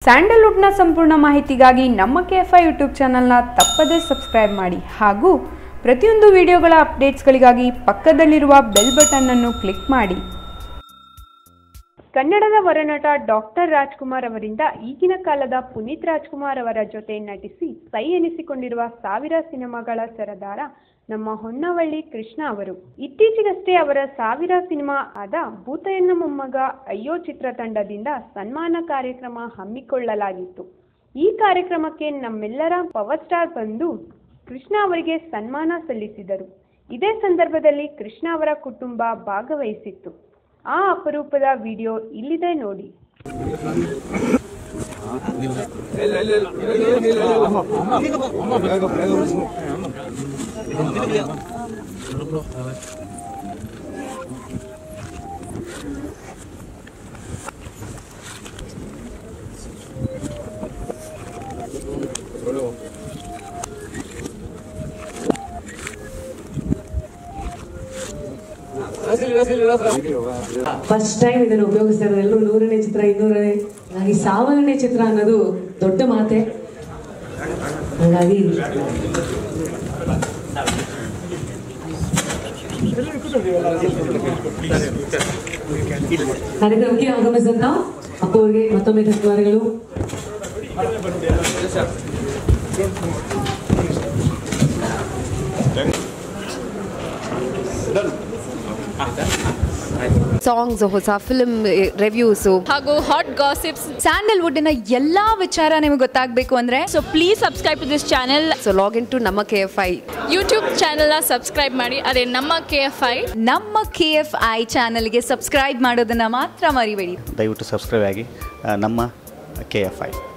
ಸ್ಯಾಂಡಲ್ವುಡ್ನ ಸಂಪೂರ್ಣ ಮಾಹಿತಿಗಾಗಿ ನಮ್ಮ ಕೆ ಎಫ್ ಐ ಯೂಟ್ಯೂಬ್ ಚಾನಲ್ನ ತಪ್ಪದೇ ಸಬ್ಸ್ಕ್ರೈಬ್ ಮಾಡಿ ಹಾಗೂ ಪ್ರತಿಯೊಂದು ವಿಡಿಯೋಗಳ ಅಪ್ಡೇಟ್ಸ್ಗಳಿಗಾಗಿ ಪಕ್ಕದಲ್ಲಿರುವ ಬೆಲ್ ಬಟನ್ ಅನ್ನು ಕ್ಲಿಕ್ ಮಾಡಿ ಕನ್ನಡದ ವರನಟ ಡಾಕ್ಟರ್ ರಾಜ್ಕುಮಾರ್ ಅವರಿಂದ ಈಗಿನ ಕಾಲದ ಪುನೀತ್ ರಾಜ್ಕುಮಾರ್ ಅವರ ಜೊತೆ ನಟಿಸಿ ಸೈ ಎನಿಸಿಕೊಂಡಿರುವ ಸಾವಿರ ಸಿನಿಮಾಗಳ ಸರದಾರ ನಮ್ಮ ಹೊನ್ನವಳ್ಳಿ ಕೃಷ್ಣ ಅವರು ಇತ್ತೀಚೆಗಷ್ಟೇ ಅವರ ಸಾವಿರ ಸಿನಿಮಾ ಆದ ಭೂತಯ್ಯನ ಮೊಮ್ಮಗ ಅಯ್ಯೋ ಚಿತ್ರತಂಡದಿಂದ ಸನ್ಮಾನ ಕಾರ್ಯಕ್ರಮ ಹಮ್ಮಿಕೊಳ್ಳಲಾಗಿತ್ತು ಈ ಕಾರ್ಯಕ್ರಮಕ್ಕೆ ನಮ್ಮೆಲ್ಲರ ಪವರ್ ಸ್ಟಾರ್ ಬಂದು ಕೃಷ್ಣ ಅವರಿಗೆ ಸನ್ಮಾನ ಸಲ್ಲಿಸಿದರು ಇದೇ ಸಂದರ್ಭದಲ್ಲಿ ಕೃಷ್ಣ ಅವರ ಕುಟುಂಬ ಭಾಗವಹಿಸಿತ್ತು ಆ ಅಪರೂಪದ ವಿಡಿಯೋ ಇಲ್ಲಿದೆ ನೋಡಿ ಫಸ್ಟ್ ಟೈಮ್ ಇದನ್ನು ಉಪಯೋಗಿಸ್ತಾ ಇರೋದು ಎಲ್ಲರೂ ನೂರನೇ ಚಿತ್ರ ಇನ್ನೂರನೇ ಹಾಗಾಗಿ ಸಾವಿರನೇ ಚಿತ್ರ ಅನ್ನೋದು ದೊಡ್ಡ ಮಾತೆ ಹಾಗಾಗಿ ಕಾರ್ಯಕ್ರಮಕ್ಕೆ ಆಗಮಿಸಿದಂತ ಅಪ್ಪ ಅವರಿಗೆ ಮತ್ತೊಮ್ಮೆ ಧನ್ಯವಾದಗಳು ಸಾಂಗ್ಸ್ ಹೊಸ ಫಿಲ್ಮ್ ರಿವ್ಯೂಸು ಹಾಗೂ ಹಾಟ್ ಗಾಸಿಪ್ಸ್ ಸ್ಯಾಂಡಲ್ವುಡ್ನ ಎಲ್ಲಾ ವಿಚಾರ ನಿಮಗೆ ಗೊತ್ತಾಗಬೇಕು ಅಂದ್ರೆ so please subscribe to this channel so login to ನಮ್ಮ ಕೆ ಎಫ್ ಐ ಯೂಟ್ಯೂಬ್ ಚಾನೆಲ್ನ ಸಬ್ಸ್ಕ್ರೈಬ್ ಮಾಡಿ ಅದೇ ನಮ್ಮ ಕೆ ಎಫ್ ಐ ನಮ್ಮ ಕೆ ಎಫ್ ಐ ಚಾನಲ್ಗೆ ಸಬ್ಸ್ಕ್ರೈಬ್ ಮಾಡೋದನ್ನ ಮಾತ್ರ ಮರಿಬೇಡಿ ದಯವಿಟ್ಟು ಸಬ್ಸ್ಕ್ರೈಬ್ ಆಗಿ ಆ, ನಮ್ಮ ಕೆ ಎಫ್ ಐ